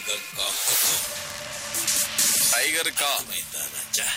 tiger का हुक्म டைகருக்கா मैदान राजा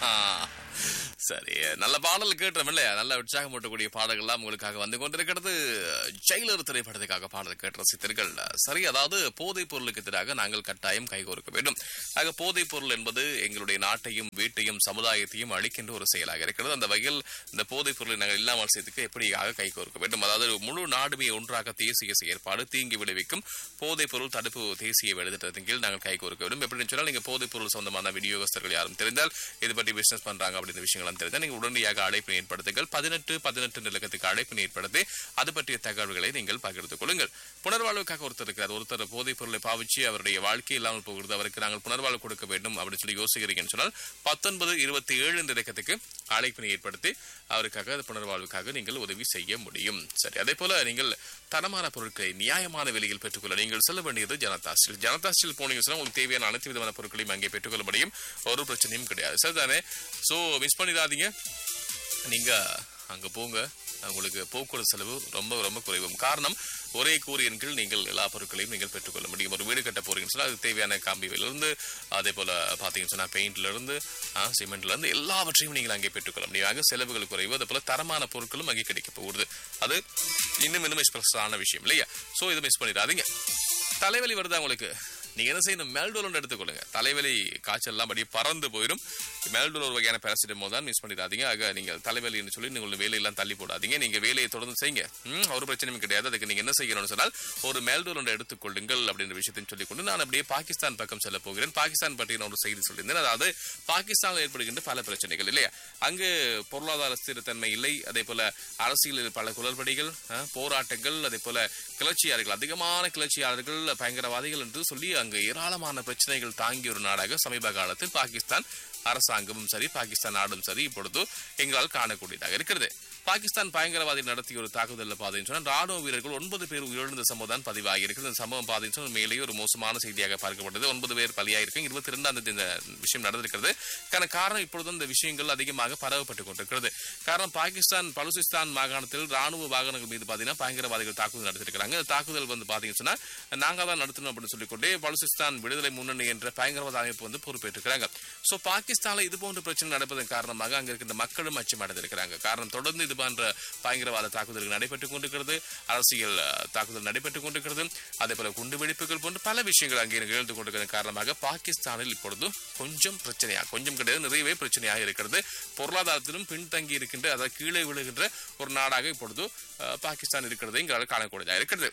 சரி நல்ல பாடல் கேட்டோம் இல்லையா நல்ல உற்சாகம் ஊட்டக்கூடிய பாடல்கள்லாம் உங்களுக்காக வந்து கொண்டிருக்கிறது ஜெயிலர் திரைப்படத்துக்காக பாடல் கேட்ட ரசித்தர்கள் சரி அதாவது போதைப் பொருளுக்கு எதிராக நாங்கள் கட்டாயம் கைகோர்க்க வேண்டும் ஆக போதைப் பொருள் என்பது எங்களுடைய நாட்டையும் வீட்டையும் சமுதாயத்தையும் அழிக்கின்ற ஒரு செயலாக இருக்கிறது அந்த வகையில் இந்த போதைப் பொருளை நாங்கள் இல்லாமல் செய்யறதுக்கு எப்படியாக கைகோர்க்க வேண்டும் அதாவது முழு நாடுமே ஒன்றாக தேசிய செயற்பாடு தீங்கி விளைவிக்கும் போதைப் பொருள் தடுப்பு தேசிய வேலைத்திட்டத்தின் கீழ் நாங்கள் கைகோர்க்க வேண்டும் எப்படின்னு சொன்னால் நீங்க போதைப் பொருள் சொந்தமான விநியோகஸ்தர்கள் யாரும் தெரிந்தால் இது பற்றி பிசினஸ் பண்றாங்க அப்படின்ற விஷயங்கள்லாம் தெரிந்தால் நீங்க உடனடியாக அழைப்பினை ஏற்படுத்துங்கள் பதினெட்டு பதினெட்டு நிலக்கத்துக்கு அழைப்பினை ஏற்படுத்தி அது பற்றிய தகவல்களை நீங்கள் பகிர்ந்து கொள்ளுங்கள் புனர்வாழ்வுக்காக ஒருத்தர் இருக்கிறார் ஒருத்தர் போதைப் பொருளை பாவிச்சு அவருடைய வாழ்க்கை இல்லாமல் போகிறது அவருக்கு நாங்கள் புனர்வாழ்வு கொடுக்க வேண்டும் அப்படின்னு சொல்லி யோசிக்கிறீங்கன்னு சொன்னால் பத்தொன்பது இருபத்தி ஏழு நிலக்கத்துக்கு அழைப்பினை ஏற்படுத்தி அவருக்காக அது புனர்வாழ்வுக்காக நீங்கள் உதவி செய்ய முடியும் சரி அதே போல நீங்கள் தரமான பொருட்களை நியாயமான விலையில் பெற்றுக்கொள்ள நீங்கள் செல்ல வேண்டியது ஜனதா ஸ்டீல் ஜனதா ஸ்டீல் போனீங்க சொன்னா உங்களுக்கு தேவையான அனைத்து விதமான பொருட்களையும் அங்கே பெற்றுக்கொள்ள முடியும் ஒரு பிரச்சனையும் கிடையாது சரிதானே சோ மிஸ் பண்ணிடாதீங்க நீங்க அங்க போங்க உங்களுக்கு போக்குவரத்து செலவு ரொம்ப ரொம்ப குறைவும் காரணம் ஒரே கூறியின் கீழ் நீங்கள் எல்லா பொருட்களையும் நீங்கள் பெற்றுக்கொள்ள முடியும் ஒரு வீடு கட்ட போறீங்கன்னு சொன்னா அதுக்கு தேவையான காம்பிவில இருந்து அதே போல பாத்தீங்கன்னு சொன்னா பெயிண்ட்ல இருந்து சிமெண்ட்ல இருந்து எல்லாவற்றையும் நீங்கள் அங்கே பெற்றுக்கொள்ள முடியும் ஆக செலவுகள் குறைவு அதே போல தரமான பொருட்களும் அங்கே கிடைக்க போகுது அது இன்னும் இன்னும் ஸ்பெஷலான விஷயம் இல்லையா சோ இதை மிஸ் பண்ணிடாதீங்க தலைவலி வருதா உங்களுக்கு நீங்க என்ன செய்யணும் மெல்டோலன் எடுத்துக்கொள்ளுங்க தலைவலி காய்ச்சல் எல்லாம் அப்படியே பறந்து போயிடும் மெல்டோல் ஒரு வகையான பேராசிட்டமோ தான் மிஸ் பண்ணிடாதீங்க ஆக நீங்கள் தலைவலின்னு சொல்லி நீங்கள் வேலையெல்லாம் தள்ளி போடாதீங்க நீங்க வேலையை தொடர்ந்து செய்யுங்க ம், ஒரு பிரச்சனையும் கிடையாது அதுக்கு நீங்க என்ன செய்யணும்னு சொன்னால் ஒரு மெல்டோலன் எடுத்துக்கொள்ளுங்கள் அப்படின்ற விஷயத்தையும் சொல்லிக்கொண்டு நான் அப்படியே பாகிஸ்தான் பக்கம் செல்ல போகிறேன் பாகிஸ்தான் பற்றி நான் ஒரு செய்தி சொல்லியிருந்தேன் அதாவது பாகிஸ்தானில் ஏற்படுகின்ற பல பிரச்சனைகள் இல்லையா அங்கு பொருளாதார ஸ்திரத்தன்மை இல்லை அதே போல அரசியலில் பல குளறுபடிகள் ஆ, போராட்டங்கள் அதே போல கிளர்ச்சியாளர்கள் அதிகமான கிளர்ச்சியாளர்கள் பயங்கரவாதிகள் என்று சொல்லி அங்கு ஏராளமான பிரச்சனைகள் தாங்கிய ஒரு நாடாக சமீப காலத்தில் பாகிஸ்தான் அரசாங்கமும் சரி பாகிஸ்தான் நாடும் சரி இப்பொழுது எங்களால் காணக்கூடியதாக இருக்கிறது பாகிஸ்தான் பயங்கரவாதி நடத்திய ஒரு தாக்குதலில் பார்த்தீங்கன்னு சொன்னால் ராணுவ வீரர்கள் ஒன்பது பேர் உயிரிழந்த சம்பவம் தான் பதிவாகி இருக்கிறது இந்த சம்பவம் பார்த்தீங்கன்னு சொன்னால் மேலேயே ஒரு மோசமான செய்தியாக பார்க்கப்பட்டது ஒன்பது பேர் பலியாயிருக்கும் இருபத்தி ரெண்டாம் தேதி இந்த விஷயம் நடந்திருக்கிறது காரண காரணம் இப்பொழுது இந்த விஷயங்கள் அதிகமாக பரவப்பட்டுக் கொண்டிருக்கிறது காரணம் பாகிஸ்தான் பலுசிஸ்தான் மாகாணத்தில் ராணுவ வாகனங்கள் மீது பார்த்தீங்கன்னா பயங்கரவாதிகள் தாக்குதல் நடத்திருக்கிறாங்க இந்த தாக்குதல் வந்து பார்த்தீங்கன்னு சொன்னா நாங்க தான் நடத்தணும் அப்படின்னு சொல்லிக்கொண்டே பலுசிஸ்தான் விடுதலை முன்னணி என்ற பயங்கரவாத அமைப்பு வந்து பொறுப்பேற்றிருக்கிறாங்க சோ பாகிஸ்தான்ல இது போன்ற பிரச்சனை நடப்பதன் காரணமாக அங்க இருக்கின்ற மக்களும் அச்சமடைந்திருக்கிறாங்க காரணம் தொடர்ந்து இது போன்ற பயங்கரவாத தாக்குதல்கள் நடைபெற்றுக் கொண்டிருக்கிறது அரசியல் அஹ், தாக்குதல் நடைபெற்றுக் கொண்டிருக்கிறது அதே போல குண்டு வெடிப்புகள் போன்ற பல விஷயங்கள் அங்கே நிகழ்ந்து கொண்டிருக்கிறது காரணமாக பாகிஸ்தானில் இப்பொழுது கொஞ்சம் பிரச்சனையா கொஞ்சம் கிடையாது நிறையவே பிரச்சனையாக இருக்கிறது பொருளாதாரத்திலும் பின்தங்கி இருக்கின்ற அதாவது கீழே விழுகின்ற ஒரு நாடாக இப்பொழுது அஹ், பாகிஸ்தான் இருக்கிறது எங்களால் காணக்கூடியதாக இருக்கிறது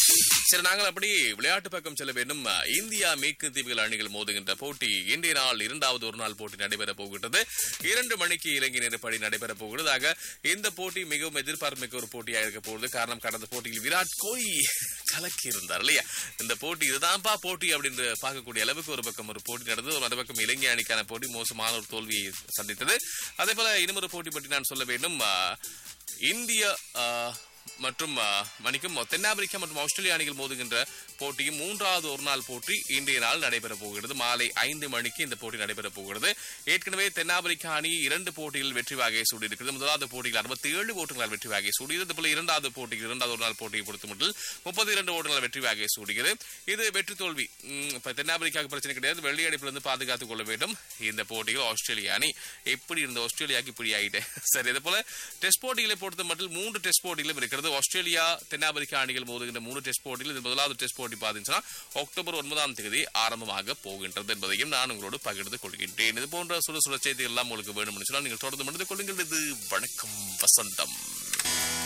சரி நாங்கள் அப்படி விளையாட்டு பக்கம் செல்ல வேண்டும் அஹ், இந்தியா மேற்கு தீவுகள் அணிகள் மோதுகின்ற போட்டி இன்றைய நாள் இரண்டாவது ஒரு நாள் போட்டி நடைபெற போகிறது இரண்டு மணிக்கு இலங்கை நேரப்படி நடைபெற போகிறது ஆக இந்த போட்டி மிகவும் எதிர்பார்ப்பு மிக்க ஒரு போட்டியாக இருக்க போகுது காரணம் கடந்த போட்டியில் விராட் கோலி கலக்கி இருந்தார் இல்லையா இந்த போட்டி இதுதான்ப்பா போட்டி அப்படின்னு பார்க்கக்கூடிய அளவுக்கு ஒரு பக்கம் ஒரு போட்டி நடந்தது ஒரு பக்கம் இலங்கை அணிக்கான போட்டி மோசமான ஒரு தோல்வியை சந்தித்தது அதே போல இன்னொரு போட்டி பற்றி நான் சொல்ல வேண்டும் அஹ், இந்திய அஹ், மற்றும் அஹ், மன்னிக்கும் தென்னாப்பிரிக்கா மற்றும் ஆஸ்திரேலியா அணிகள் மோதுகின்ற போட்டியும் மூன்றாவது ஒரு நாள் போட்டி இன்றைய நாள் நடைபெற போகிறது மாலை ஐந்து மணிக்கு இந்த போட்டி நடைபெற போகிறது ஏற்கனவே தென்னாப்பிரிக்கா அணி இரண்டு போட்டியில் வெற்றி வாகையை சூடியிருக்கிறது முதலாவது போட்டியில் அறுபத்தி ஏழு ஓட்டுகளால் வெற்றி வாகையை சூடியது அதுபோல இரண்டாவது போட்டியில் இரண்டாவது ஒரு நாள் போட்டியை பொறுத்த மட்டும் முப்பத்தி இரண்டு ஓட்டுகளால் வெற்றி வாகையை சூடுகிறது இது வெற்றி தோல்வி ம், இப்ப தென்னாப்பிரிக்காவுக்கு பிரச்சனை கிடையாது வெள்ளி அடிப்பிலிருந்து பாதுகாத்துக் கொள்ள வேண்டும் இந்த போட்டியில் ஆஸ்திரேலியா அணி எப்படி இருந்த ஆஸ்திரேலியாவுக்கு இப்படி ஆகிட்டேன் சரி அதே போல டெஸ்ட் போட்டிகளை பொறுத்த மட்டும் மூன்று டெஸ்ட் போட்டியிலும் இருக்கிறது ஆஸ்திரேலியா தென்னாப்பிரிக்கா அணிகள் மோதுகின்ற மூணு டெஸ்ட் போட்டியில் இது முதலாவது டெஸ்ட் போட்டி பார்த்தீங்கன்னா அக்டோபர் ஒன்பதாம் தேதி ஆரம்பமாக போகின்றது என்பதையும் நான் உங்களோடு பகிர்ந்து கொள்கின்றேன் இது போன்ற சுட சுட செய்திகள் எல்லாம் உங்களுக்கு வேணும்னு சொன்னால் நீங்கள் தொடர்ந்து மனித கொள்ளுங்கள் இது வணக்கம் வசந்தம்